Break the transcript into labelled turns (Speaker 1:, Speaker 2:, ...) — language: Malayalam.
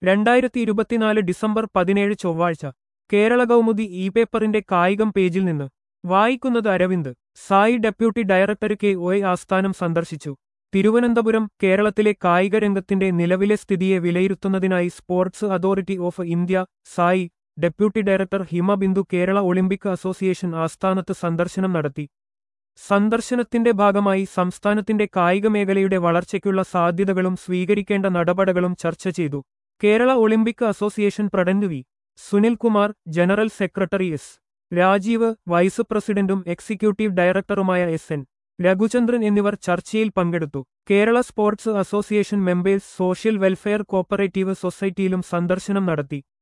Speaker 1: രണ്ടായിരത്തി ഇരുപത്തിനാല് ഡിസംബർ പതിനേഴ് ചൊവ്വാഴ്ച കേരള കൗമുദി ഇ പേപ്പറിന്റെ കായികം പേജിൽ നിന്ന് വായിക്കുന്നത് അരവിന്ദ് SAI deputy director K O ആസ്ഥാനം സന്ദർശിച്ചു തിരുവനന്തപുരം കേരളത്തിലെ കായിക രംഗത്തിന്റെ നിലവിലെ സ്ഥിതിയെ വിലയിരുത്തുന്നതിനായി sports authority of India SAI deputy director Himabindu Kerala Olympic association ആസ്ഥാനത്ത് സന്ദർശനം നടത്തി സന്ദർശനത്തിന്റെ ഭാഗമായി സംസ്ഥാനത്തിന്റെ കായിക മേഖലയുടെ വളർച്ചയ്ക്കുള്ള സാധ്യതകളും സ്വീകരിക്കേണ്ട നടപടികളും ചർച്ച ചെയ്തു Kerala Olympic association president V Sunilkumar general secretary S Rajeev vice പ്രസിഡന്റും എക്സിക്യൂട്ടീവ് ഡയറക്ടറുമായ എസ് എൻ രഘുചന്ദ്രൻ എന്നിവർ ചർച്ചയിൽ പങ്കെടുത്തു Kerala sports association members social welfare cooperative സൊസൈറ്റിയിലും സന്ദർശനം നടത്തി